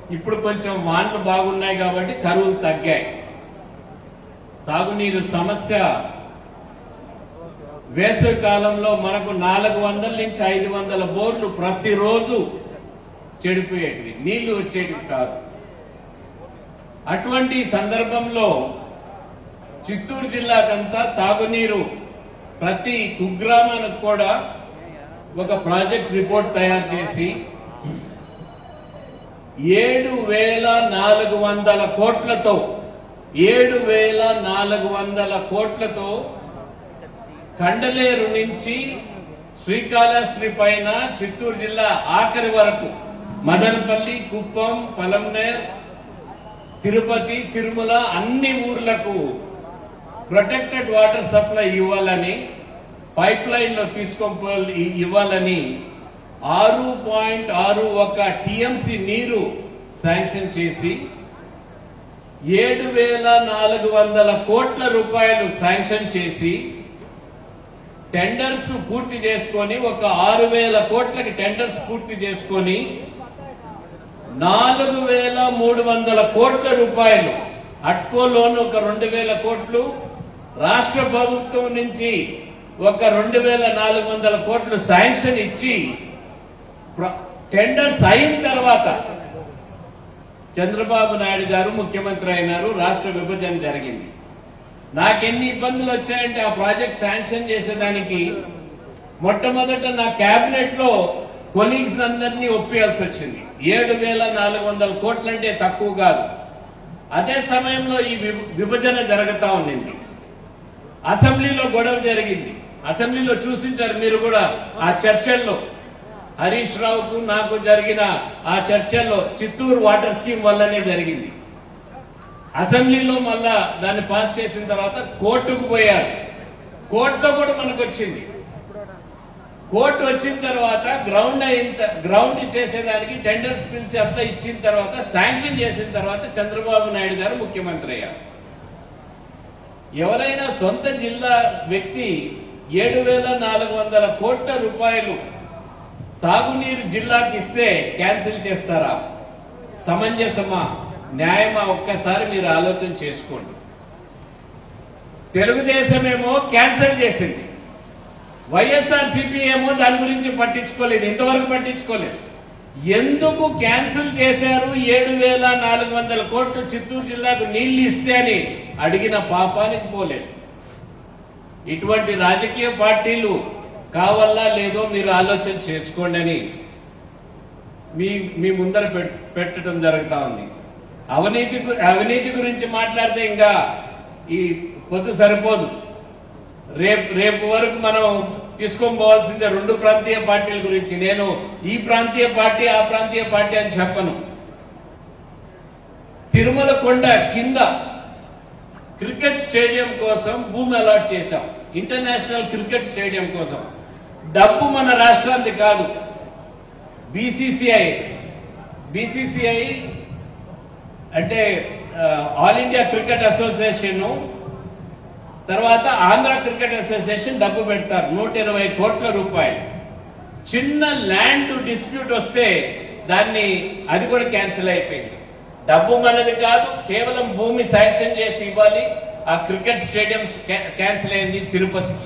ఇప్పుడు కొంచెం వానలు బాగున్నాయి కాబట్టి కరువులు తగ్గాయి తాగునీరు సమస్య వేసవి కాలంలో మనకు నాలుగు వందల నుంచి ఐదు వందల బోర్లు ప్రతిరోజు చెడిపోయేటివి నీళ్లు వచ్చేటివి కాదు అటువంటి సందర్భంలో చిత్తూరు జిల్లాకంతా తాగునీరు ప్రతి కుగ్రామానికి కూడా ఒక ప్రాజెక్ట్ రిపోర్ట్ తయారు చేసి ఏడు వేల నాలుగు వందల కోట్లతో ఏడు వేల నాలుగు వందల కోట్లతో కండలేరు నుంచి శ్రీకాళహస్తి పైన చిత్తూరు జిల్లా ఆఖరి వరకు మదనపల్లి కుప్పం పలంనేర్ తిరుపతి తిరుమల అన్ని ఊర్లకు ప్రొటెక్టెడ్ వాటర్ సప్లై ఇవ్వాలని పైప్ లైన్ లో తీసుకొని ఇవ్వాలని ఆరు పాయింట్ ఆరు ఒక టిఎంసి నీరు శాంక్షన్ చేసి ఏడు వేల నాలుగు వందల కోట్ల రూపాయలు శాంక్షన్ చేసి టెండర్స్ పూర్తి చేసుకొని ఒక ఆరు వేల కోట్లకి టెండర్స్ పూర్తి చేసుకొని నాలుగు వేల మూడు వందల కోట్ల రూపాయలు అట్కో లోన్ ఒక రెండు వేల కోట్లు రాష్ట్ర ప్రభుత్వం నుంచి ఒక రెండు వేల నాలుగు వందల కోట్లు శాంక్షన్ ఇచ్చి ప్ర- టెండర్స్ అయిన తర్వాత చంద్రబాబు నాయుడు గారు ముఖ్యమంత్రి అయినారు రాష్ట్ర విభజన జరిగింది నాకెన్ని ఇబ్బందులు వచ్చాయంటే ఆ ప్రాజెక్ట్ శాంక్షన్ చేసేదానికి మొట్టమొదట నా కేబినెట్ లో కొలీగ్స్ అందరినీ ఒప్పియాల్సి వచ్చింది ఏడు వేల నాలుగు వందల కోట్లంటే తక్కువ కాదు అదే సమయంలో ఈ విభ- విభజన జరుగుతా ఉండింది అసెంబ్లీలో గొడవ జరిగింది అసెంబ్లీలో చూసింటారు మీరు కూడా ఆ చర్చల్లో హరీష్ రావుకు నాకు జరిగిన ఆ చర్చల్లో చిత్తూరు వాటర్ స్కీమ్ వల్లనే జరిగింది అసెంబ్లీలో మళ్ళా దాన్ని పాస్ చేసిన తర్వాత కోర్టుకు పోయారు కోర్టులో కూడా మనకు వచ్చింది కోర్టు వచ్చిన తర్వాత గ్రౌండ్ అయిన త- గ్రౌండ్ చేసేదానికి టెండర్స్ పిలిచి అంతా ఇచ్చిన తర్వాత శాంక్షన్ చేసిన తర్వాత చంద్రబాబు నాయుడు గారు ముఖ్యమంత్రి అయ్యారు ఎవరైనా సొంత జిల్లా వ్యక్తి ఏడు వేల నాలుగు వందల కోట్ల రూపాయలు తాగునీరు జిల్లాకి ఇస్తే క్యాన్సిల్ చేస్తారా సమంజసమా న్యాయమా ఒక్కసారి మీరు ఆలోచన చేసుకోండి తెలుగుదేశమేమో క్యాన్సిల్ చేసింది వైఎస్ఆర్ సిపి ఏమో దాని గురించి పట్టించుకోలేదు ఇంతవరకు పట్టించుకోలేదు ఎందుకు క్యాన్సిల్ చేశారు ఏడు వేల నాలుగు వందల కోట్లు చిత్తూరు జిల్లాకు నీళ్లు ఇస్తే అని అడిగిన పాపానికి పోలేదు ఇటువంటి రాజకీయ పార్టీలు కావాలా లేదో మీరు ఆలోచన చేసుకోండి అని మీ మీ ముందర పెట్- పెట్టడం జరుగుతా ఉంది అవినీతి గు- అవినీతి గురించి మాట్లాడితే ఇంకా ఈ పొద్దు సరిపోదు రేపు రేపు వరకు మనం తీసుకొని పోవాల్సిందే రెండు ప్రాంతీయ పార్టీల గురించి నేను ఈ ప్రాంతీయ పార్టీ ఆ ప్రాంతీయ పార్టీ అని చెప్పను తిరుమల కొండ కింద క్రికెట్ స్టేడియం కోసం భూమి అలాట్ చేశాం ఇంటర్నేషనల్ క్రికెట్ స్టేడియం కోసం డబ్బు మన రాష్ట్రానికి కాదు బీసీసీఐ బీసీసీఐ అంటే ఆ, ఆల్ ఇండియా క్రికెట్ అసోసియేషన్ తర్వాత ఆంధ్ర క్రికెట్ అసోసియేషన్ డబ్బు పెడతారు నూట ఇరవై కోట్ల రూపాయలు చిన్న ల్యాండ్ డిస్ప్యూట్ వస్తే దాన్ని అది కూడా క్యాన్సిల్ అయిపోయింది డబ్బు మనది కాదు కేవలం భూమి శాంక్షన్ చేసి ఇవ్వాలి ఆ క్రికెట్ స్టేడియం క్యాన్సిల్ అయింది తిరుపతికి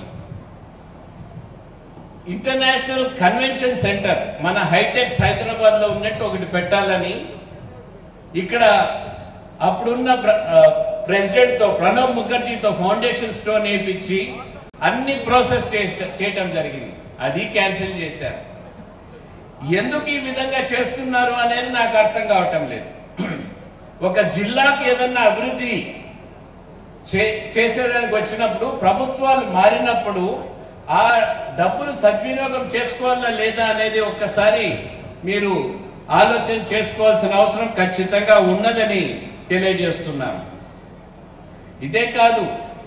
ఇంటర్నేషనల్ కన్వెన్షన్ సెంటర్ మన హైటెక్స్ హైదరాబాద్ లో ఉన్నట్టు ఒకటి పెట్టాలని ఇక్కడ అప్పుడున్న ప్రెసిడెంట్ తో ప్రణబ్ ముఖర్జీతో ఫౌండేషన్ స్టోన్ వేయించి అన్ని ప్రాసెస్ చేయటం జరిగింది అది క్యాన్సిల్ చేశారు ఎందుకు ఈ విధంగా చేస్తున్నారు అనేది నాకు అర్థం కావటం లేదు ఒక జిల్లాకు ఏదన్నా అభివృద్ధి చే- చేసేదానికి వచ్చినప్పుడు ప్రభుత్వాలు మారినప్పుడు ఆ డబ్బులు సద్వినియోగం చేసుకోవాలా లేదా అనేది ఒక్కసారి మీరు ఆలోచన చేసుకోవాల్సిన అవసరం ఖచ్చితంగా ఉన్నదని తెలియజేస్తున్నాను ఇదే కాదు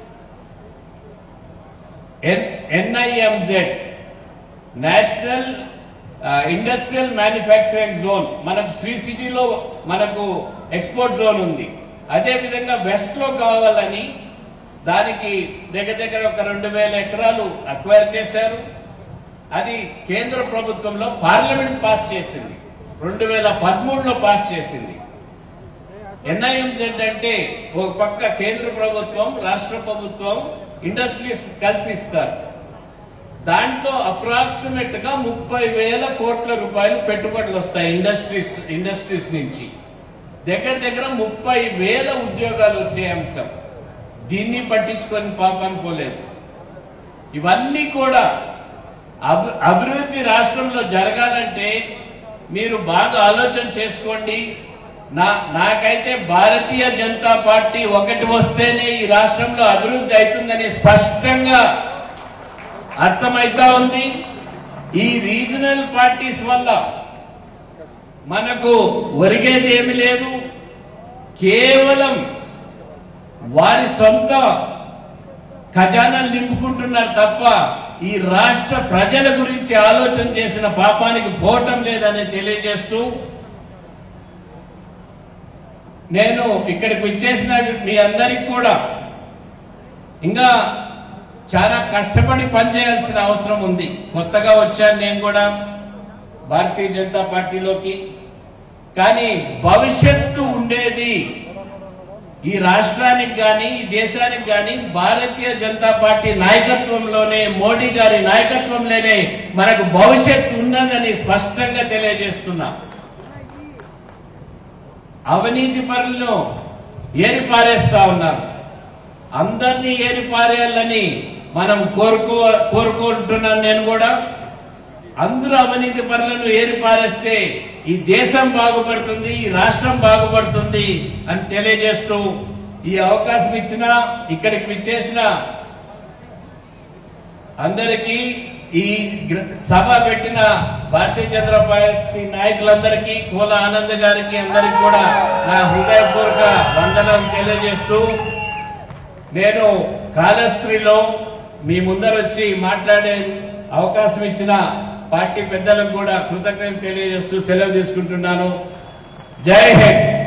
NIMZ national industrial manufacturing zone మనకు శ్రీ సిటీలో మనకు ఎక్స్పోర్ట్ జోన్ ఉంది అదే విధంగా వెస్ట్ లో కావాలని దానికి దగ్గర దగ్గర ఒక రెండు వేల ఎకరాలు అక్వైర్ చేశారు అది కేంద్ర ప్రభుత్వంలో పార్లమెంట్ పాస్ చేసింది రెండు వేల పదమూడులో పాస్ చేసింది ఎన్ఐఎంజెడ్ అంటే ఒక పక్క కేంద్ర ప్రభుత్వం రాష్ట్ర ప్రభుత్వం ఇండస్ట్రీస్ కలిసి ఇస్తారు దాంట్లో అప్రాక్సిమేట్ గా ముప్పై వేల కోట్ల రూపాయలు పెట్టుబడులు వస్తాయి ఇండస్ట్రీస్ ఇండస్ట్రీస్ నుంచి దగ్గర దగ్గర ముప్పై వేల ఉద్యోగాలు వచ్చే అంశం దీన్ని పట్టించుకొని పాపాన్ని పోలేదు ఇవన్నీ కూడా అభి- అభివృద్ధి రాష్ట్రంలో జరగాలంటే మీరు బాగా ఆలోచన చేసుకోండి నా నాకైతే భారతీయ జనతా పార్టీ ఒకటి వస్తేనే ఈ రాష్ట్రంలో అభివృద్ధి అవుతుందని స్పష్టంగా అర్థమైతా ఉంది ఈ రీజనల్ పార్టీస్ వల్ల మనకు ఒరిగేది ఏమి లేదు కేవలం వారి సొంత ఖజానాలు నింపుకుంటున్నారు తప్ప ఈ రాష్ట్ర ప్రజల గురించి ఆలోచన చేసిన పాపానికి పోవటం లేదని తెలియజేస్తూ నేను ఇక్కడికి వచ్చేసిన మీ అందరికి కూడా ఇంకా చాలా కష్టపడి పనిచేయాల్సిన అవసరం ఉంది కొత్తగా వచ్చాను నేను కూడా భారతీయ జనతా పార్టీలోకి కానీ భవిష్యత్తు ఉండేది ఈ రాష్ట్రానికి గాని ఈ దేశానికి గాని భారతీయ జనతా పార్టీ నాయకత్వంలోనే మోడీ గారి నాయకత్వంలోనే మనకు భవిష్యత్తు ఉన్నదని స్పష్టంగా తెలియజేస్తున్నా అవినీతి పరులను ఏరి పారేస్తా ఉన్నారు అందరినీ ఏరి పారేయాలని మనం కోరుకో కోరుకుంటున్నాను నేను కూడా అందరూ అవినీతి పరులను ఏరి పారేస్తే ఈ దేశం బాగుపడుతుంది ఈ రాష్ట్రం బాగుపడుతుంది అని తెలియజేస్తూ ఈ అవకాశం ఇచ్చిన ఇక్కడికి విచ్చేసిన అందరికీ ఈ గ్ర- సభ పెట్టిన భారతీయ జనతా పార్టీ నాయకులందరికీ కోల ఆనంద్ గారికి అందరికి కూడా నా హృదయపూర్వక వందనం తెలియజేస్తూ నేను కాలస్త్రీలో మీ ముందర వచ్చి మాట్లాడే అవకాశం ఇచ్చిన పార్టీ పెద్దలకు కూడా కృతజ్ఞతలు తెలియజేస్తూ సెలవు తీసుకుంటున్నాను జై హింద్